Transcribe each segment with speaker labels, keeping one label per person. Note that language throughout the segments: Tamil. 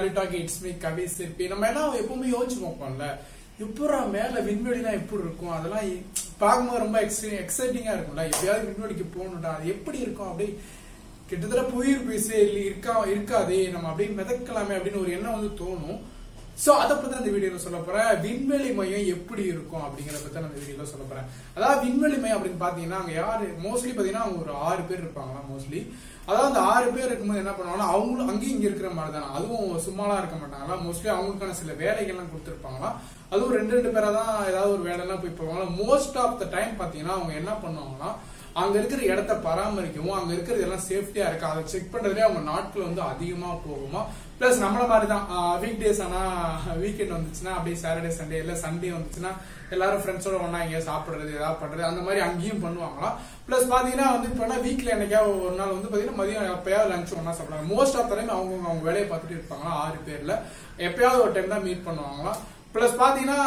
Speaker 1: value talk it's me Kavi Sirpi நம்ம என்ன எப்பவுமே யோசிச்சு பார்ப்போம்ல எப்படா மேல விண்வெளினா எப்படி இருக்கும் அதெல்லாம் இ- பார்க்கும்போது ரொம்ப எக்ஸைட்டிங்கா இருக்கும்ல எப்படியாவது விண்வெளிக்கு போகணும்டா அது எப்படி இருக்கும் அப்படி கிட்டத்தட்ட புயிர் பேசே இருக்கா இருக்காதே நம்ம அப்படியே மிதக்கலாமே அப்படின்னு ஒரு எண்ணம் வந்து தோணும் சோ அதை பத்தி தான் இந்த வீடியோல சொல்ல போறேன் விண்வெளி மையம் எப்படி இருக்கும் அப்படிங்கறத பத்தி நான் இந்த வீடியோல சொல்ல போறேன் அதாவது விண்வெளி மையம் அப்படின்னு பாத்தீங்கன்னா அங்க யாரு மோஸ்ட்லி பாத்தீங்கன்னா அவங்க ஒரு ஆறு பேர் இருப்பாங்களா மோஸ்ட்லி அதாவது அந்த ஆறு பேர் இருக்கும்போது என்ன பண்ணுவாங்கன்னா அவங்களும் அங்கேயும் இங்க இருக்கிற மாதிரி தானே அதுவும் சும்மாலாம் இருக்க மாட்டாங்களா மோஸ்ட்லி அவங்களுக்கான சில வேலைகள்லாம் கொடுத்துருப்பாங்களா அதுவும் ரெண்டு ரெண்டு பேரா தான் ஏதாவது ஒரு வேலைலாம் போய் போவாங்களா மோஸ்ட் ஆஃப் த டைம் பாத்தீங்கன்னா அவங்க என்ன பண்ணுவாங்கன்னா அங்க இருக்கிற இடத்த பராமரிக்கவும் அங்க இருக்கிறது எல்லாம் சேஃப்டியா இருக்கா அதை செக் பண்றதுலேயே அவங்க நாட்கள் வந்து அதிகமா போகுமா பிளஸ் நம்மள மாதிரி தான் வீக் டேஸ் ஆனா வீக்கெண்ட் வந்துச்சுன்னா அப்படியே சாட்டர்டே சண்டே இல்ல சண்டே வந்துச்சுன்னா எல்லாரும் ஃப்ரெண்ட்ஸோட ஒண்ணா எங்கேயா சாப்பிடுறது ஏதாவது பண்றது அந்த மாதிரி அங்கேயும் பண்ணுவாங்களாம் பிளஸ் பாத்தீங்கன்னா வந்து இப்போ வீக்ல என்னைக்காவது ஒரு நாள் வந்து பாத்தீங்கன்னா மதியம் எப்பயாவது லஞ்ச் ஒண்ணா சாப்பிடுவாங்க மோஸ்ட் ஆஃப் டைம் அவங்க அவங்க வேலையை பார்த்துட்டு இருப்பாங்களா ஆறு பேர்ல எப்பயாவது ஒரு டைம் தான் மீட் பண்ணுவாங்களாம் பிளஸ் பாத்தீங்கன்னா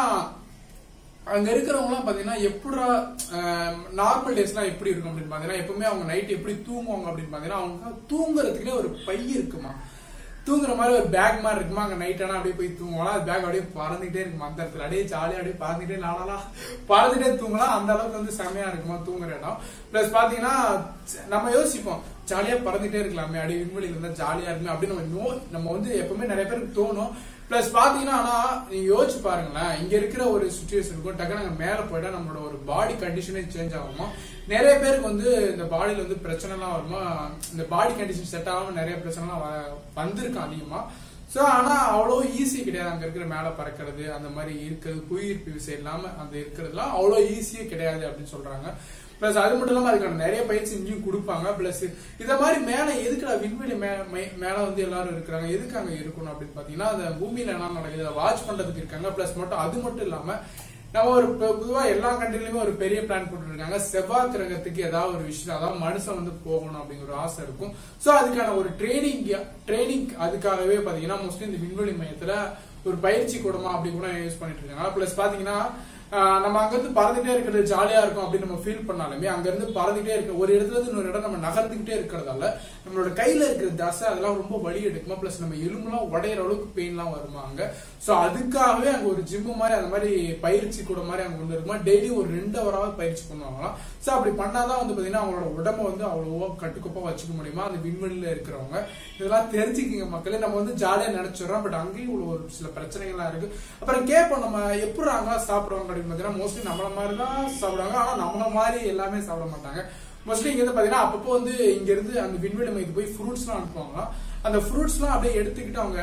Speaker 1: அங்க இருக்கிறவங்கலாம் பாத்தீங்கன்னா எப்படா நார்மல் டேஸ்லாம் எப்படி இருக்கும் அப்படின்னு பாத்தீங்கன்னா எப்பவுமே அவங்க நைட் எப்படி தூங்குவாங்க அப்படின்னு பாத்தீங்கன்னா அவங்க தூங்குறதுக்குனே ஒரு பை இருக்குமா தூங்குற மாதிரி ஒரு பேக் மாதிரி இருக்குமா அங்க நைட் ஆனா அப்படியே போய் தூங்கலாம் அது பேக் அப்படியே பறந்துகிட்டே இருக்குமா அந்த இடத்துல அப்படியே ஜாலியா அப்படியே பறந்துட்டே நாளா பறந்துட்டே தூங்கலாம் அந்த அளவுக்கு வந்து செமையா இருக்குமா தூங்குற இடம் பிளஸ் பாத்தீங்கன்னா நம்ம யோசிப்போம் ஜாலியா பறந்துட்டே இருக்கலாமே அப்படியே விண்வெளியில இருந்தா ஜாலியா இருக்குமே அப்படின்னு நம்ம நோ நம்ம வந்து எப்பவுமே நிறைய பேருக்கு தோணும் பிளஸ் பாத்தீங்கன்னா ஆனா நீங்க யோசிச்சு பாருங்களேன் இங்க இருக்கிற ஒரு சுச்சுவேஷன் இருக்கும் டக்குனு அங்க மேல போயிட்டா நம்மளோட ஒரு பாடி கண்டிஷனே சேஞ்ச் ஆகுமா நிறைய பேருக்கு வந்து இந்த பாடியில வந்து பிரச்சனை எல்லாம் வருமா இந்த பாடி கண்டிஷன் செட் ஆகாம நிறைய பிரச்சனை எல்லாம் வ- வந்திருக்கு அதிகமா சோ ஆனா அவ்வளோ ஈஸி கிடையாது அங்க இருக்கிற மேல பறக்கிறது அந்த மாதிரி இருக்கிறது புவியீர்ப்பு விசை இல்லாம அந்த இருக்கிறதுலாம் அவ்வளோ ஈஸியே கிடையாது அப்படின்னு சொல்றாங்க பிளஸ் அது மட்டும் இல்லாம அதுக்கான நிறைய பயிற்சி இங்கேயும் கொடுப்பாங்க பிளஸ் இத மாதிரி மேல எதுக்குடா விண்வெளி மே- மே- மேல வந்து எல்லாரும் இருக்கிறாங்க எதுக்கு அங்க இருக்கணும் அப்படின்னு பாத்தீங்கன்னா அந்த பூமியில என்ன நடக்குது அதை வாட்ச் பண்றதுக்கு இருக்காங்க பிளஸ் மட்டும் அது மட்டும் இல்லாம நம்ம ஒரு பொ- பொதுவா எல்லா கண்ட்ரிலுமே ஒரு பெரிய பிளான் போட்டு இருக்காங்க செவ்வாய் கிரகத்துக்கு ஏதாவது ஒரு விஷயம் அதாவது மனுஷன் வந்து போகணும் அப்படிங்கிற ஒரு ஆசை இருக்கும் சோ அதுக்கான ஒரு ட்ரைனிங் ட்ரைனிங் அதுக்காகவே பாத்தீங்கன்னா மோஸ்ட்லி இந்த விண்வெளி மையத்துல ஒரு பயிற்சி கூடமா அப்படி கூட யூஸ் பண்ணிட்டு இருக்காங்க பிளஸ் பாத்தீங்கன்னா ஆஹ் நம்ம அங்க இருந்து பறந்துட்டே இருக்கிறது ஜாலியா இருக்கும் அப்படின்னு நம்ம ஃபீல் பண்ணாலுமே அங்க இருந்து பறந்துட்டே இருக்க ஒரு இடத்துல இருந்து இன்னொரு இடம் நம்ம நகர்ந்துகிட்டே இருக்கிறதால நம்மளோட கையில இருக்கிற தசை அதெல்லாம் ரொம்ப வலி எடுக்குமா பிளஸ் நம்ம எலும்புலாம் உடையிற அளவுக்கு பெயின்லாம் வருமா அங்க சோ அதுக்காகவே அங்க ஒரு ஜிம் மாதிரி அந்த மாதிரி பயிற்சி கூட மாதிரி அங்க கொண்டு இருக்குமா டெய்லி ஒரு ரெண்டு ஹவராவது பயிற்சி பண்ணுவாங்களாம் சோ அப்படி பண்ணாதான் வந்து பாத்தீங்கன்னா அவங்களோட உடம்ப வந்து அவ்வளவோ கட்டுக்கோப்பா வச்சுக்க முடியுமா அந்த விண்வெளியில இருக்கிறவங்க இதெல்லாம் தெரிஞ்சுக்கிங்க மக்களே நம்ம வந்து ஜாலியா நினைச்சிடறோம் பட் அங்கேயும் இவ்வளவு ஒரு சில பிரச்சனைகள்லாம் இருக்கு அப்புறம் கேட்போம் நம்ம எப்படி அங்கெல்லாம் சாப்பிடுவாங்க அப்படின்னு பாத்தீங்கன்னா மோஸ்ட்லி நம்மள மாதிரி தான் சாப்பிடுவாங்க ஆனா நம்மள மாதிரி எல்லாமே சாப்பிட மாட்டாங்க மோஸ்ட்லி இங்க இருந்து பாத்தீங்கன்னா அப்பப்போ வந்து இங்க இருந்து அந்த விண்வெளி மையத்துக்கு போய் ஃப்ரூட்ஸ் எல்லாம் அனுப்புவாங்களாம் அந்த ஃப்ரூட்ஸ் எல்லாம் அப்படியே எடுத்துக்கிட்டு அவங்க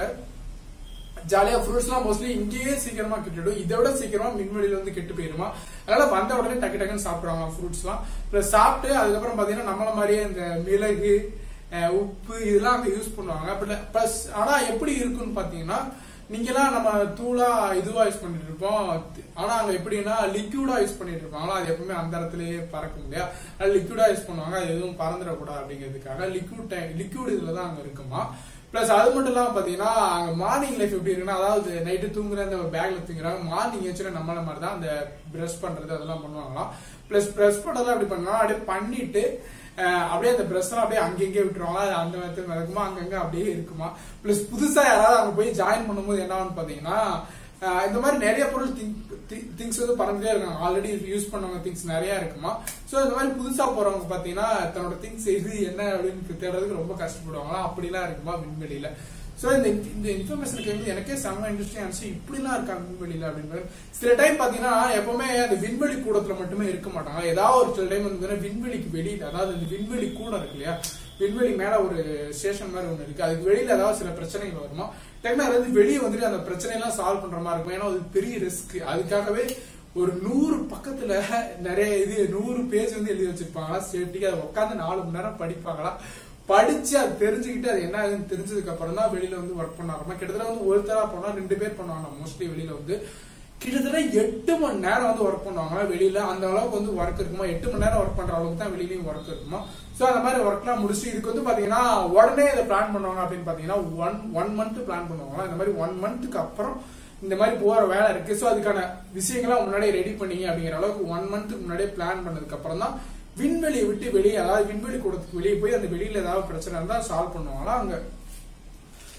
Speaker 1: ஜாலியா ஃப்ரூட்ஸ்லாம் மோஸ்ட்லி இங்கேயே சீக்கிரமா கெட்டுடும் இதை விட சீக்கிரமா விண்வெளியில வந்து கெட்டு போயிருமா அதனால வந்த உடனே டக்கு டக்குன்னு சாப்பிடுவாங்க ஃப்ரூட்ஸ்லாம் பிளஸ் சாப்பிட்டு அதுக்கப்புறம் பாத்தீங்கன்னா நம்மள மாதிரியே இந்த மிளகு அஹ், உப்பு இதெல்லாம் அங்க யூஸ் பண்ணுவாங்க பிளஸ் ஆனா எப்படி இருக்குன்னு பாத்தீங்கன்னா நீங்கெல்லாம் நம்ம தூளா இதுவா யூஸ் பண்ணிட்டு இருப்போம் ஆனா அங்க எப்படின்னா லிக்யூடா யூஸ் பண்ணிட்டு இருப்பாங்களா அது எப்பவுமே அந்த இடத்துலயே பறக்கும் இல்லையா அது லிக்யூடா யூஸ் பண்ணுவாங்க அது எதுவும் பறந்துடக்கூடாது அப்படிங்கிறதுக்காக லிக்யூட் லிக்யூட் இதுல தான் அங்க இருக்குமா பிளஸ் அது மட்டும் இல்லாம பாத்தீங்கன்னா அங்க மார்னிங் லைஃப் எப்படி இருக்குன்னா அதாவது நைட்டு தூங்குற அந்த பேக்ல தூங்குறாங்க மார்னிங் ஏச்சுன்னா நம்மள மாதிரி தான் அந்த பிரஷ் பண்றது அதெல்லாம் பண்ணுவாங்களாம் பிளஸ் பிரஷ் பண்றதெல்லாம் அப்படி பண்ணலாம் அப்படியே பண்ணிட்டு அஹ், அப்படியே அந்த பிரஷ் எல்லாம் அப்படியே அங்கங்கே விட்டுருவாங்களா அது அந்த நேரத்தில் நடக்குமா அங்கங்க அப்படியே இருக்குமா பிளஸ் புதுசா யாராவது அங்க போய் ஜாயின் பண்ணும்போது என்ன ஆகும்னு பாத்தீங்கன்னா அஹ், இந்த மாதிரி நிறைய பொருள் திங்ஸ் வந்து பறந்துட்டே இருக்காங்க ஆல்ரெடி யூஸ் பண்ணவங்க திங்ஸ் நிறைய இருக்குமா சோ இந்த மாதிரி புதுசா போறவங்க பாத்தீங்கன்னா தன்னோட திங்ஸ் இது என்ன அப்படின்னு தேடுறதுக்கு ரொம்ப கஷ்டப்படுவாங்களா அப்படிலாம் இருக்குமா விண்வெளியில சோ இந்த இந்த இன்ஃபர்மேஷனுக்கு வந்து எனக்கே செம்ம இன்ட்ரெஸ்டிங் ஆனிச்சு இப்படிலாம் இருக்காங்க விண்வெளியில அப்படின்னு சில டைம் பாத்தீங்கன்னா எப்பவுமே அந்த விண்வெளி கூடத்துல மட்டுமே இருக்க மாட்டாங்க ஏதாவது ஒரு சில டைம் வந்து விண்வெளிக்கு வெளியில அதாவது இந்த விண்வெளி கூடம் இருக்கு இல்லையா விண்வெளி மேல ஒரு ஸ்டேஷன் மாதிரி ஒண்ணு இருக்கு அதுக்கு வெளியில ஏதாவது சில பிரச்சனைகள் வருமா டக்குனு அதாவது வெளியே வந்துட்டு அந்த பிரச்சனையெல்லாம் சால்வ் பண்ற மாதிரி இருக்கும் ஏன்னா அது பெரிய ரிஸ்க் அதுக்காகவே ஒரு நூறு பக்கத்துல நிறைய இது நூறு பேஜ் வந்து எழுதி வச்சிருப்பாங்களா சேஃப்டிக்கு அதை உட்காந்து நாலு மணி நேரம் படிப்பாங்களா படிச்சு அது தெரிஞ்சுக்கிட்டு அது என்ன ஆகுதுன்னு தெரிஞ்சதுக்கு அப்புறம் தான் வெளியில வந்து ஒர்க் பண்ண ஆரம்பம் கிட்டத்தட்ட வந்து ஒருத்தரா போனா ரெண்டு பேர் பண்ணுவாங்க மோஸ்ட்லி வெளியில வந்து கிட்டத்தட்ட எட்டு மணி நேரம் வந்து ஒர்க் பண்ணுவாங்க வெளியில அந்த அளவுக்கு வந்து ஒர்க் இருக்குமா எட்டு மணி நேரம் ஒர்க் பண்ற அளவுக்கு தான் வெளியிலயும் ஒர்க் இருக்குமா சோ அந்த மாதிரி ஒர்க்லாம் முடிச்சு இதுக்கு வந்து பாத்தீங்கன்னா உடனே இதை பிளான் பண்ணுவாங்க அப்படின்னு பாத்தீங்கன்னா ஒன் ஒன் மந்த் பிளான் பண்ணுவாங்க இந்த மாதிரி ஒன் மந்த்துக்கு அப்புறம் இந்த மாதிரி போற வேலை இருக்கு சோ அதுக்கான விஷயங்கள்லாம் முன்னாடியே ரெடி பண்ணீங்க அப்படிங்கிற அளவுக்கு ஒன் மந்த்துக்கு முன்னாடியே பிளான் பண்ணதுக்கு அப்புறம் தான் விண்வெளியை விட்டு வெளியே அதாவது விண்வெளி கூடத்துக்கு வெளியே போய் அந்த வெளியில ஏதாவது பிரச்சனை இருந்தா சால்வ் பண்ணுவாங்களா அங்க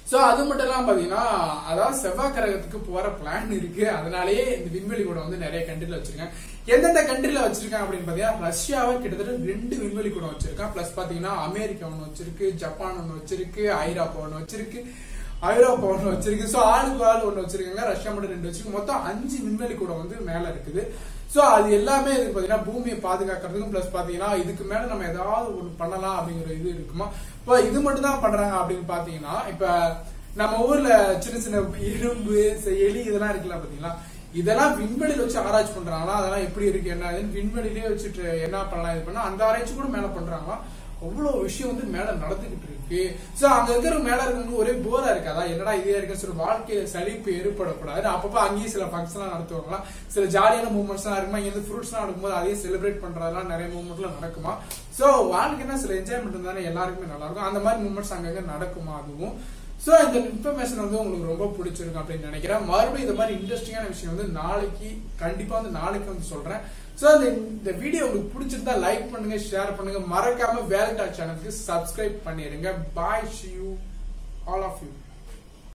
Speaker 1: சோ அது மட்டும் இல்லாம பாத்தீங்கன்னா அதாவது செவ்வாய் கிரகத்துக்கு போற பிளான் இருக்கு அதனாலேயே இந்த விண்வெளி கூட வந்து நிறைய கண்ட்ரில வச்சிருக்காங்க எந்தெந்த கண்ட்ரில வச்சிருக்காங்க அப்படின்னு பாத்தீங்கன்னா ரஷ்யாவை கிட்டத்தட்ட ரெண்டு விண்வெளி கூட வச்சிருக்கான் பிளஸ் பாத்தீங்கன்னா அமெரிக்கா ஒண்ணு வச்சிருக்கு ஜப்பான் ஒண்ணு வச்சிருக்கு ஐரோப்பா ஒண்ணு வச்சிருக்கு ஐரோப்பா ஒண்ணு வச்சிருக்கு சோ ஆளுக்கு ஆள் ஒண்ணு வச்சிருக்காங்க ரஷ்யா மட்டும் ரெண்டு வச்சிருக்கு மொத்தம் அஞ்சு விண்வெளி கூட வந்து மேல இருக்குது சோ அது எல்லாமே இதுக்கு பாத்தீங்கன்னா பூமியை பாதுகாக்கிறதுக்கும் பிளஸ் பாத்தீங்கன்னா இதுக்கு மேல நம்ம ஏதாவது ஒண்ணு பண்ணலாம் அப்படிங்கிற இது இருக்குமா இப்போ இது மட்டும் தான் பண்றாங்க அப்படின்னு பாத்தீங்கன்னா இப்ப நம்ம ஊர்ல சின்ன சின்ன எறும்பு ச- எலி இதெல்லாம் இருக்குல்ல பாத்தீங்களா இதெல்லாம் விண்வெளியில வச்சு ஆராய்ச்சி பண்றாங்களா அதெல்லாம் எப்படி இருக்கு என்ன ஏதுன்னு விண்வெளியிலே வச்சுட்டு என்ன பண்ணலாம் இது பண்ணா அந்த ஆராய்ச்சி கூட மேல பண்றாங்களா அவ்வளவு விஷயம் வந்து மேல நடந்துகிட்டு இருக்கு சோ அங்க இருக்கிற மேல இருக்கவங்க ஒரே போரா இருக்காதா என்னடா இதே இருக்குன்னு சொல்லி வாழ்க்கையில சலிப்பு ஏற்படக்கூடாது அப்பப்ப அங்கேயும் சில ஃபங்க்ஷன் எல்லாம் நடத்துவாங்களா சில ஜாலியான மூமெண்ட்ஸ் எல்லாம் இருக்குமா இங்க இருந்து ஃப்ரூட்ஸ் எல்லாம் நடக்கும்போது அதையும் செலிப்ரேட் பண்றதெல்லாம் நிறைய மூமெண்ட்லாம் நடக்குமா சோ வாழ்க்கைன்னா சில என்ஜாய்மெண்ட் இருந்தானே எல்லாருக்குமே நல்லா இருக்கும் அந்த மாதிரி மூமெண்ட்ஸ் அங்கங்க நடக்குமா அதுவும் சோ இந்த இன்ஃபர்மேஷன் வந்து உங்களுக்கு ரொம்ப பிடிச்சிருக்கும் அப்படின்னு நினைக்கிறேன் மறுபடியும் இந்த மாதிரி இன்ட்ரெஸ்டிங்கான விஷயம் வந்து நாளைக்கு கண்டிப்பா வந்து நாளைக்கு வந்து சொல்றேன் சோ இந்த இந்த வீடியோ உங்களுக்கு பிடிச்சிருந்தா லைக் பண்ணுங்க ஷேர் பண்ணுங்க மறக்காம வேலண்டா சேனலுக்கு சப்ஸ்கிரைப் பண்ணிருங்க bye see you all of you